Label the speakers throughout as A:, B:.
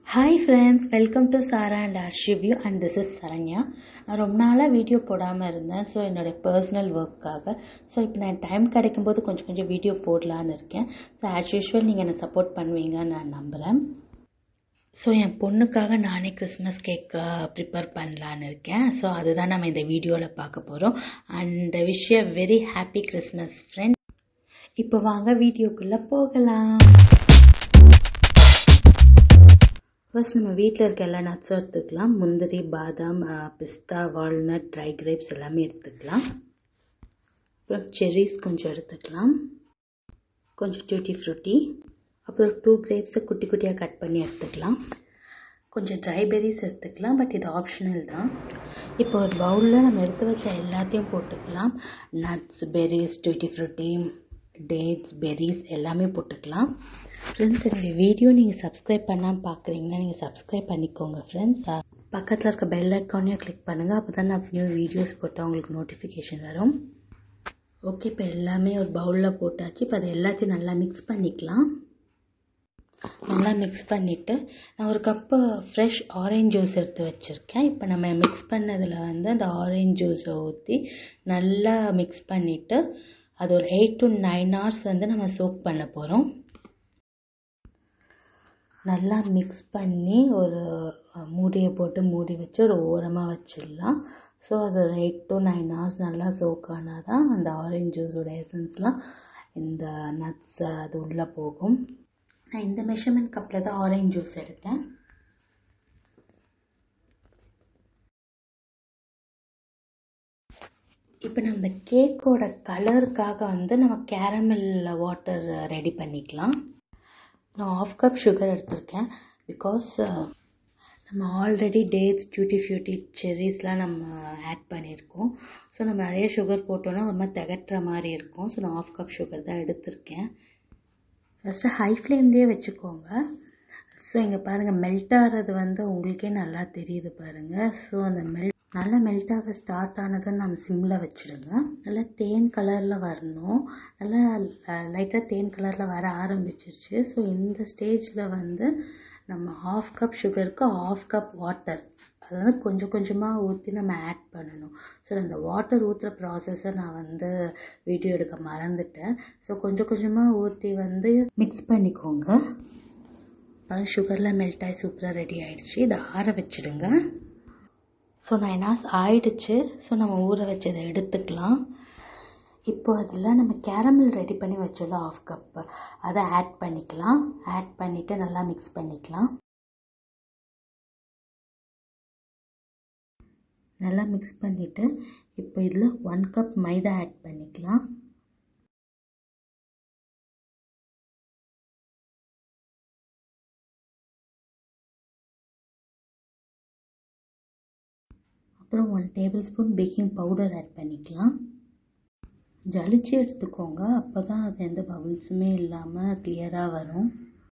A: hi friends welcome to Sara and அர்ஷிவ்யூ and this is Saranya நான் ரொம்ப நாளாக வீடியோ போடாமல் இருந்தேன் ஸோ என்னோடய பர்சனல் ஒர்க்காக ஸோ இப்போ நான் டைம் கிடைக்கும்போது கொஞ்சம் கொஞ்சம் வீடியோ போடலான்னு இருக்கேன் ஸோ ஆஸ் யூஷுவல் நீங்கள் என்னை சப்போர்ட் பண்ணுவீங்கன்னு நான் நம்புகிறேன் ஸோ என் பொண்ணுக்காக நானே கிறிஸ்மஸ் கேக் ப்ரிப்பேர் பண்ணலான்னு இருக்கேன் ஸோ அதுதான் நம்ம இந்த வீடியோவில் பார்க்க போகிறோம் and wish a very happy Christmas friend இப்போ வாங்க வீடியோக்குள்ளே போகலாம் ஃபர்ஸ்ட் நம்ம வீட்டில் இருக்க எல்லா நட்ஸும் எடுத்துக்கலாம் முந்திரி பாதாம் பிஸ்தா வால்நட் ட்ரை கிரேப்ஸ் எல்லாமே எடுத்துக்கலாம் அப்புறம் செர்ரிஸ் கொஞ்சம் எடுத்துக்கலாம் கொஞ்சம் டியூட்டி ஃப்ரூட்டி அப்புறம் டூ கிரேப்ஸை குட்டி குட்டியாக கட் பண்ணி எடுத்துக்கலாம் கொஞ்சம் ட்ரை பெரிஸ் எடுத்துக்கலாம் பட் இது ஆப்ஷனல் தான் இப்போ ஒரு பவுலில் நம்ம எடுத்து வச்ச எல்லாத்தையும் போட்டுக்கலாம் nuts berries tutti frutti dates berries எல்லாமே போட்டுக்கலாம் ஃப்ரெண்ட்ஸ் என்னுடைய வீடியோ நீங்கள் சப்ஸ்கிரைப் பண்ணாமல் பார்க்குறீங்கன்னா நீங்கள் சப்ஸ்கிரைப் பண்ணிக்கோங்க ஃப்ரெண்ட்ஸ் பக்கத்தில் இருக்க பெல் ஐக்கானையும் கிளிக் பண்ணுங்கள் அப்போ தான் நான் நியூ வீடியோஸ் போட்டால் உங்களுக்கு நோட்டிஃபிகேஷன் வரும் ஓகே இப்போ எல்லாமே ஒரு பவுலில் போட்டாச்சு இப்போ அதை எல்லாத்தையும் நல்லா மிக்ஸ் பண்ணிக்கலாம் நல்லா மிக்ஸ் பண்ணிவிட்டு நான் ஒரு கப்பு ஃப்ரெஷ் ஆரஞ்ச் ஜூஸ் எடுத்து வச்சுருக்கேன் இப்போ நம்ம மிக்ஸ் பண்ணதில் வந்து அந்த ஆரஞ்ச் ஜூஸை ஊற்றி நல்லா மிக்ஸ் பண்ணிவிட்டு அது ஒரு எயிட் டு நைன் ஹவர்ஸ் வந்து நம்ம சோக் பண்ண போகிறோம் நல்லா மிக்ஸ் பண்ணி ஒரு மூடியை போட்டு மூடி வச்சு ஒரு ஓரமாக வச்சிடலாம் ஸோ அது ஒரு எயிட் டு நைன் ஹவர்ஸ் நல்லா சோக் ஆனால் தான் அந்த ஆரஞ்ச் ஜூஸோட எசன்ஸ்லாம் இந்த நட்ஸ் அது உள்ளே போகும் நான் இந்த மெஷர்மெண்ட் கப்பில் தான் ஆரஞ்ச் ஜூஸ் எடுத்தேன் இப்போ நம்ம இந்த கேக்கோட கலருக்காக வந்து நம்ம கேரமல் வாட்டர் ரெடி பண்ணிக்கலாம் நான் ஆஃப் கப் சுகர் எடுத்திருக்கேன் பிகாஸ் நம்ம ஆல்ரெடி டேட்ஸ் டியூட்டி ஃபியூட்டி செர்ரிஸ்லாம் நம்ம ஆட் பண்ணியிருக்கோம் ஸோ நம்ம நிறைய சுகர் போட்டோன்னா ஒரு மாதிரி திகட்டுற மாதிரி இருக்கும் ஸோ நான் ஆஃப் கப் சுகர் தான் எடுத்திருக்கேன் ஃபஸ்ட்டு ஹை ஃப்ளேம்லேயே வச்சுக்கோங்க ஸோ இங்கே பாருங்கள் மெல்ட் ஆகிறது வந்து உங்களுக்கே நல்லா தெரியுது பாருங்கள் ஸோ அந்த மெல்ட் நல்லா மெல்ட் ஆக ஸ்டார்ட் ஆனதும் நம்ம சிம்மில் வச்சுடுங்க நல்லா தேன் கலரில் வரணும் நல்லா லைட்டாக தேன் கலரில் வர ஆரம்பிச்சிருச்சு ஸோ இந்த ஸ்டேஜில் வந்து நம்ம ஹாஃப் கப் சுகருக்கு ஆஃப் கப் வாட்டர் அது வந்து கொஞ்சம் கொஞ்சமாக ஊற்றி நம்ம ஆட் பண்ணணும் ஸோ அந்த வாட்டர் ஊற்றுற ப்ராசஸை நான் வந்து வீடியோ எடுக்க மறந்துட்டேன் ஸோ கொஞ்சம் கொஞ்சமாக ஊற்றி வந்து மிக்ஸ் பண்ணிக்கோங்க சுகர்லாம் மெல்ட் ஆகி சூப்பராக ரெடி ஆகிடுச்சு இதை ஆற வச்சுடுங்க ஸோ நைன் ஹவர்ஸ் ஆயிடுச்சு ஸோ நம்ம ஊற வச்சதை எடுத்துக்கலாம் இப்போ அதில் நம்ம கேரமல் ரெடி பண்ணி வச்சோம்ல ஆஃப் கப்பு அதை ஆட் பண்ணிக்கலாம் ஆட் பண்ணிவிட்டு நல்லா மிக்ஸ் பண்ணிக்கலாம் நல்லா மிக்ஸ் பண்ணிவிட்டு இப்போ இதில் ஒன் கப் மைதா ஆட் பண்ணிக்கலாம் அப்புறம் one tablespoon baking powder add பண்ணிக்கலாம் ஜலிச்சு எடுத்துக்கோங்க அப்போ தான் அது எந்த பபுள்ஸுமே இல்லாமல் கிளியராக வரும்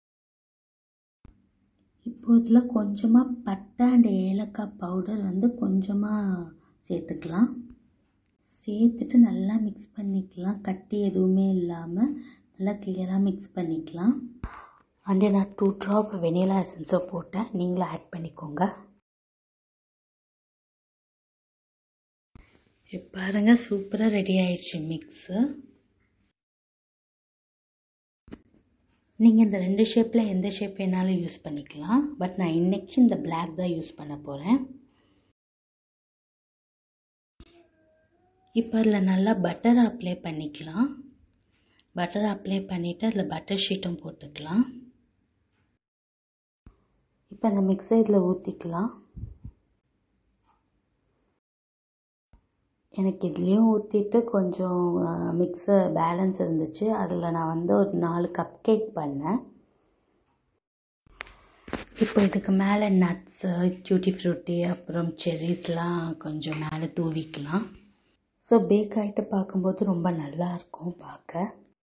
A: இப்போ இதில் கொஞ்சமாக பட்டை அண்ட் ஏலக்காய் பவுடர் வந்து கொஞ்சமாக சேர்த்துக்கலாம் சேர்த்துட்டு நல்லா மிக்ஸ் பண்ணிக்கலாம் கட்டி எதுவுமே இல்லாமல் நல்லா கிளியராக மிக்ஸ் பண்ணிக்கலாம் அண்ட் நான் டூ ட்ராப் வெனிலா எசன்ஸை போட்டேன் நீங்களும் ஆட் பண்ணிக்கோங்க பாருங்க சூப்பராக ரெடி ஆயிடுச்சு மிக்ஸு நீங்கள் இந்த ரெண்டு ஷேப்பில் எந்த ஷேப் வேணாலும் யூஸ் பண்ணிக்கலாம் பட் நான் இன்னைக்கு இந்த பிளாக் தான் யூஸ் பண்ண போகிறேன் இப்போ அதில் நல்லா பட்டர் அப்ளை பண்ணிக்கலாம் பட்டர் அப்ளை பண்ணிவிட்டு அதில் பட்டர் ஷீட்டும் போட்டுக்கலாம் இப்போ அந்த மிக்ஸை இதில் ஊற்றிக்கலாம் எனக்கு இதுலேயும் ஊற்றிட்டு கொஞ்சம் மிக்ஸு பேலன்ஸ் இருந்துச்சு அதில் நான் வந்து ஒரு நாலு கப் கேக் பண்ணேன் இப்போ இதுக்கு மேலே நட்ஸு டியூட்டி ஃப்ரூட்டி அப்புறம் செர்ரிஸ்லாம் கொஞ்சம் மேலே தூவிக்கலாம் ஸோ பேக் ஆகிட்டு பார்க்கும்போது ரொம்ப நல்லாயிருக்கும் பார்க்க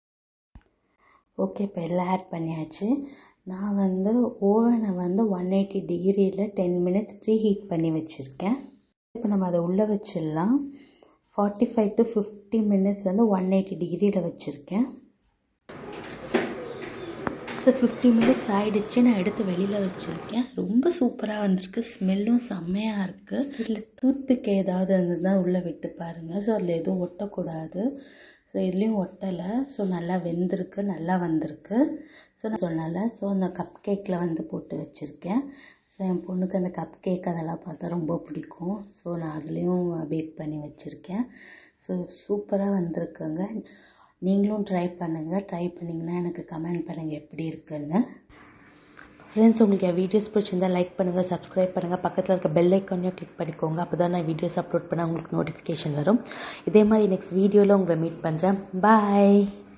A: ஓகே இப்போ எல்லாம் ஆட் பண்ணியாச்சு நான் வந்து ஓவனை வந்து ஒன் எயிட்டி டிகிரியில் டென் மினிட்ஸ் ப்ரீ ஹீட் பண்ணி வச்சுருக்கேன் இப்போ நம்ம அதை உள்ளே வச்சிடலாம் forty five to fifty minutes வந்து ஒன் எயிட்டி டிகிரியில் வச்சுருக்கேன் ஸோ ஸோ ஃபிஃப்டி மினிட்ஸ் ஆயிடுச்சு நான் எடுத்து வெளியில் வச்சுருக்கேன் ரொம்ப சூப்பராக வந்திருக்கு ஸ்மெல்லும் செம்மையாக இருக்குது இதில் டூத்பிக் ஏதாவது இருந்ததுன்னா உள்ளே விட்டு பாருங்கள் ஸோ அதில் எதுவும் ஒட்டக்கூடாது ஸோ இதுலேயும் ஒட்டலை ஸோ நல்லா வெந்திருக்கு நல்லா வந்திருக்கு ஸோ நான் சொன்னல ஸோ அந்த கப் கேக்கில் வந்து போட்டு வச்சுருக்கேன் ஸோ என் பொண்ணுக்கு அந்த கப் கேக் அதெல்லாம் பார்த்தா ரொம்ப பிடிக்கும் ஸோ நான் அதுலேயும் பேக் பண்ணி வச்சுருக்கேன் ஸோ சூப்பராக வந்திருக்குங்க நீங்களும் ட்ரை பண்ணுங்கள் ட்ரை பண்ணிங்கன்னா எனக்கு கமெண்ட் பண்ணுங்கள் எப்படி இருக்குன்னு ஃப்ரெண்ட்ஸ் உங்களுக்கு என் வீடியோஸ் பிடிச்சிருந்தா லைக் பண்ணுங்கள் சப்ஸ்கிரைப் பண்ணுங்கள் பக்கத்தில் இருக்க பெல் ஐக்கானையும் கிளிக் பண்ணிக்கோங்க அப்போ தான் நான் வீடியோஸ் அப்லோட் பண்ணால் உங்களுக்கு நோட்டிஃபிகேஷன் வரும் இதே மாதிரி நெக்ஸ்ட் வீடியோவில் உங்களை மீட் பண்ணுறேன் பாய்